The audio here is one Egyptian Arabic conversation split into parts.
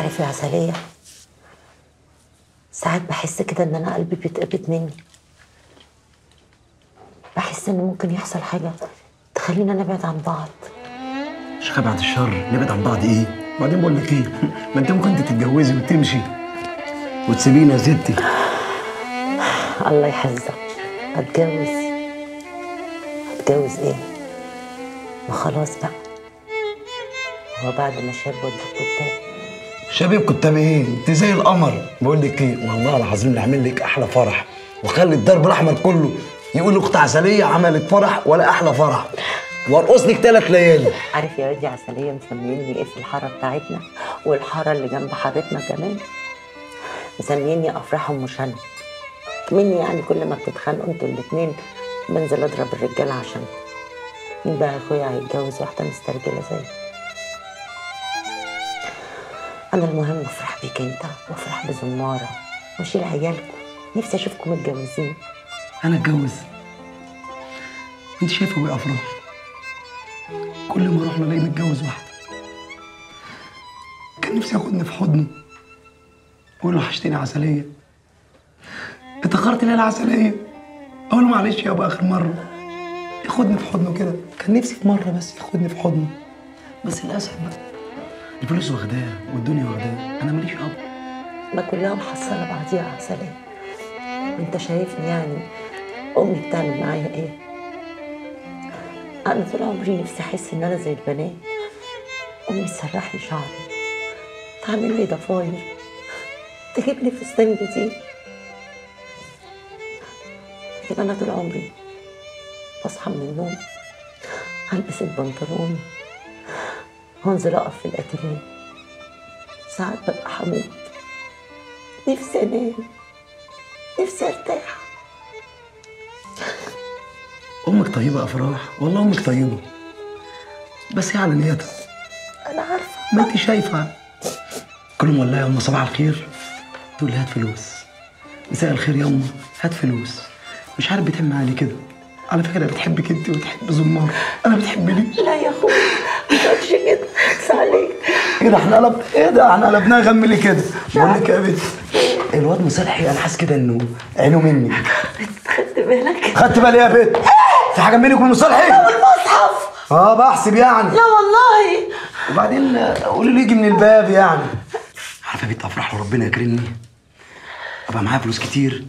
عارف يا عسلية ساعات بحس كده ان انا قلبي بيتقبض مني بحس ان ممكن يحصل حاجة تخلينا نبعد عن بعض شيخة بعد الشر نبعد عن بعض ايه؟ وبعدين بقول لك ايه؟ ما انت ممكن تتجوزي وتمشي وتسيبيني يا ستي الله يحفظك هتجوز هتجوز ايه ما خلاص بقى هو بعد ما شاب ودي الكتاب شباب كتاب ايه؟ انت زي القمر بقول لك ايه؟ والله العظيم نعمل لك احلى فرح وخلي الدرب الاحمر كله يقول اخت عسليه عملت فرح ولا احلى فرح وارقص لك ثلاث ليالي عارف يا واد يا عسلية مسميني ايه في الحارة بتاعتنا والحارة اللي جنب حارتنا كمان مسميني افراح ام شنب مني يعني كل ما بتتخانقوا انتوا الاتنين بنزل اضرب الرجالة عشان مين بقى يا اخويا هيتجوز واحدة مسترجلة زي انا المهم افرح بيك انت وافرح بزمارة واشيل عيالكم نفسي اشوفكم متجوزين انا اتجوز انت شايفه ايه افراح كل ما اروح له الاقيه متجوز واحده كان نفسي ياخدني في حضنه واقول له وحشتني عسليه اتاخرت ليه العسليه اقول له معلش يابا اخر مره ياخدني في حضنه كده كان نفسي في مره بس ياخدني في حضنه بس للاسف بقى الفلوس واخداه والدنيا واخداه انا ماليش اب ما كلها محصلة بعضيها عسلية انت شايفني يعني امي بتعمل معايا ايه انا طول عمري نفسي احس ان انا زي البنات امي تسرح لي شعري تعمل لي ضفاير تجيب لي فستان جديد لكن انا طول عمري بصحى من النوم هلبس البنطلون وانزل اقف في الاتيليه ساعات ببقى حموت نفسي انام نفسي ارتاح امك طيبه يا افراح والله امك طيبه بس هي على نيتها انا عارفه ما انت شايفه كل ما اقول لها يما صباح الخير تقول لي هات فلوس مساء الخير يما هات فلوس مش عارف بتعمل علي كده على فكره بتحبك انت وبتحب زمار انا بتحبني لا يا اخويا ما تقولش كده اخس عليك ايه ده احنا قلب ايه ده احنا قلبناها غم ليه كده بقول لك يا بنت الواد مصالحي انا حاسس كده انه عينه مني خدت بالك خدت بالي يا بنت في حاجه منك ومن مصالحي المصحف اه بحسب يعني لا والله وبعدين قولي لي يجي من الباب يعني عارفه يا بنت افرح لو ربنا يكرمني ابقى معايا فلوس كتير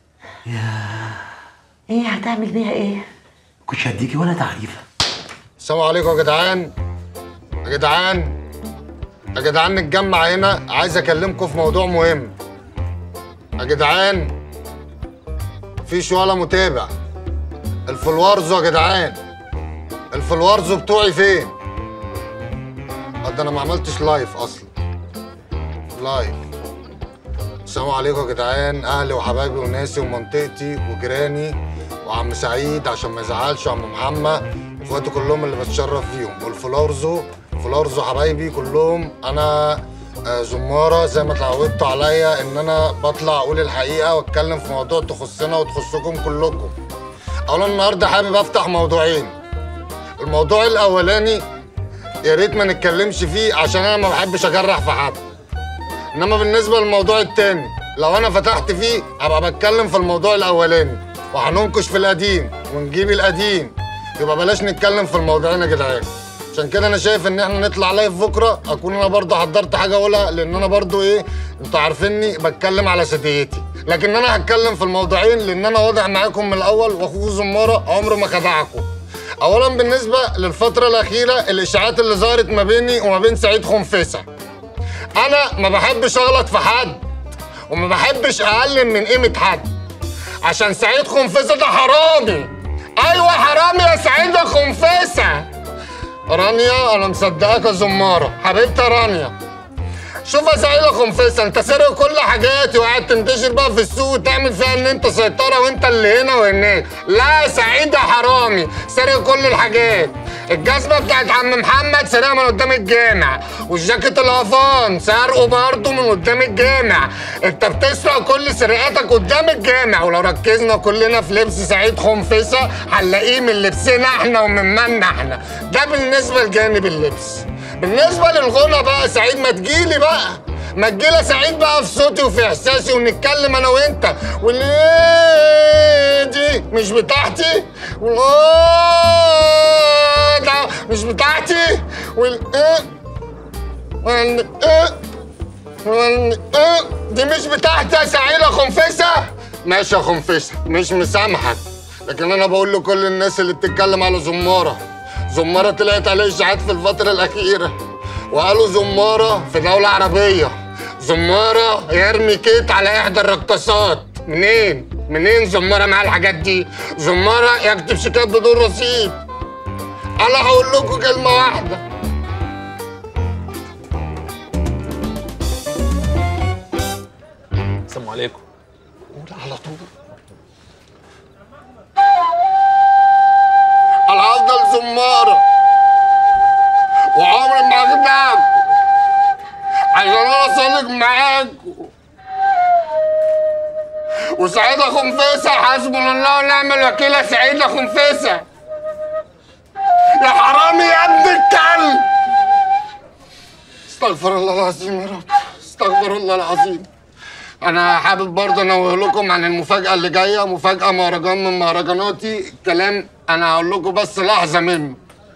ايه هتعمل بيها ايه كنتش هديكي ولا تعريفه السلام عليكم يا جدعان يا جدعان يا جدعان نتجمع هنا عايز اكلمكم في موضوع مهم يا جدعان مفيش ولا متابع الفلوارزو يا جدعان الفلوارزو بتوعي فين آه، ده انا ما عملتش لايف اصلا لايف السلام عليكم يا جدعان اهلي وحبايبي وناسي ومنطقتي وجيراني وعم سعيد عشان ما يزعلش وعم محمد واخواتي كلهم اللي بتشرف فيهم والفلارزو فلارزو حبايبي كلهم انا آه، زماره زي ما اتعودتوا عليا ان انا بطلع اقول الحقيقه واتكلم في موضوع تخصنا وتخصكم كلكم اولا النهارده حابب افتح موضوعين الموضوع الاولاني يا ريت ما نتكلمش فيه عشان انا ما بحبش اجرح في حد انما بالنسبه للموضوع التاني لو انا فتحت فيه هبقى بتكلم في الموضوع الاولاني وهننكش في القديم ونجيب القديم يبقى بلاش نتكلم في الموضوعين يا جدعان عشان كده انا شايف ان احنا نطلع لايف بكره اكون انا برضه حضرت حاجه اقولها لان انا برضه ايه انتوا عارفيني بتكلم على سديتي لكن انا هتكلم في الموضوعين لان انا واضح معاكم من الاول واخوكم زماره عمره ما خدعكم اولا بالنسبه للفتره الاخيره الاشاعات اللي ظهرت ما بيني وما بين سعيد خنفسه انا ما بحبش اغلط في حد وما بحبش اقلل من قيمه حد عشان سعيد خنفسه ده حرامي ايوه حرامي يا سعيد يا خنفسه رانيا انا مصدقاك يا زماره حبيبتي يا رانيا شوف يا سعيد يا خنفسه انت سارق كل حاجاتي وقاعد تنتشر بقى في السوق وتعمل فيها ان انت سيطره وانت اللي هنا وهناك لا يا سعيد يا حرامي سارق كل الحاجات الجزمه بتاعت عم محمد سارقها من قدام الجامع والجاكيت القفان سارقه برضه من قدام الجامع انت بتسرق كل سرقاتك قدام الجامع ولو ركزنا كلنا في لبس سعيد خنفسه هنلاقيه من لبسنا احنا ومن منا احنا ده بالنسبه لجانب اللبس بالنسبه للغنى بقى سعيد ما تجيلي بقى ما تجيلي سعيد بقى في صوتي وفي احساسي ونتكلم انا وانت والإيه دي مش بتاعتي والآه ده مش بتاعتي والإيه والإيه والإيه دي مش بتاعتي يا سعيدة خنفسة ماشي يا خنفسة مش مسامحك لكن انا بقول لكل الناس اللي بتتكلم على زمارة زمارة طلعت عليه اشاعات في الفترة الأخيرة وقالوا زمارة في دولة عربية زمارة يرمي كيت على إحدى الرقاصات منين؟ منين زمارة مع الحاجات دي؟ زمارة يكتب شيكات بدون رصيد أنا هقول لكم كلمة واحدة السلام عليكم قول على طول انا هفضل زمارة وعمري ما هخدعكم عشان انا صادق معاكم وسعيدة خنفسة حسبنا الله ونعم الوكيل يا سعيدة خنفسة يا حرامي يا ابن الكلب استغفر الله العظيم يا رب استغفر الله العظيم انا حابب برضه انوه لكم عن المفاجاه اللي جايه مفاجاه مهرجان من مهرجاناتي الكلام انا هقول لكم بس لحظه منه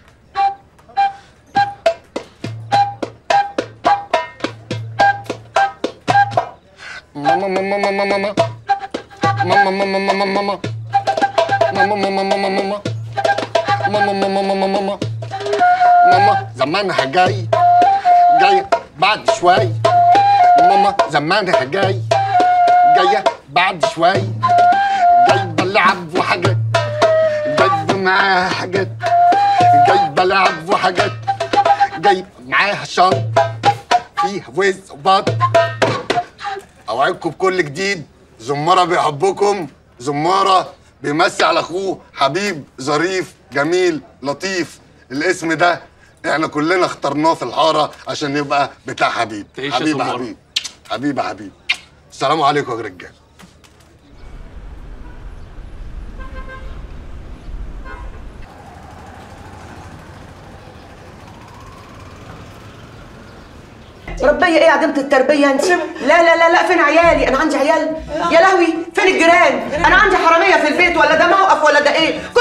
ماما ماما ماما ماما ماما ماما ماما ماما ماما ماما ماما ماما ماما ماما ماما ماما ماما زمانها جاي جاي بعد شوي ماما زمانها جاي جاية بعد شوي جايبة لعب وحاجات جايبة معاها حاجات جايبة لعب وحاجات جايبة معاها شنطة فيها وز وبط أوعدكم بكل جديد زمارة بيحبكم زمارة بيمسي على أخوه حبيب ظريف جميل لطيف الاسم ده احنا كلنا اخترناه في الحارة عشان يبقى بتاع حبيب تعيش يا حبيب يا زمارة. حبيب حبيب يا حبيب السلام عليكم يا رجاله ربية ايه عديمة التربية انت؟ لا لا لا لا فين عيالي؟ أنا عندي عيال؟ يا لهوي فين الجيران؟ أنا عندي حرامية في البيت ولا ده موقف ولا ده ايه؟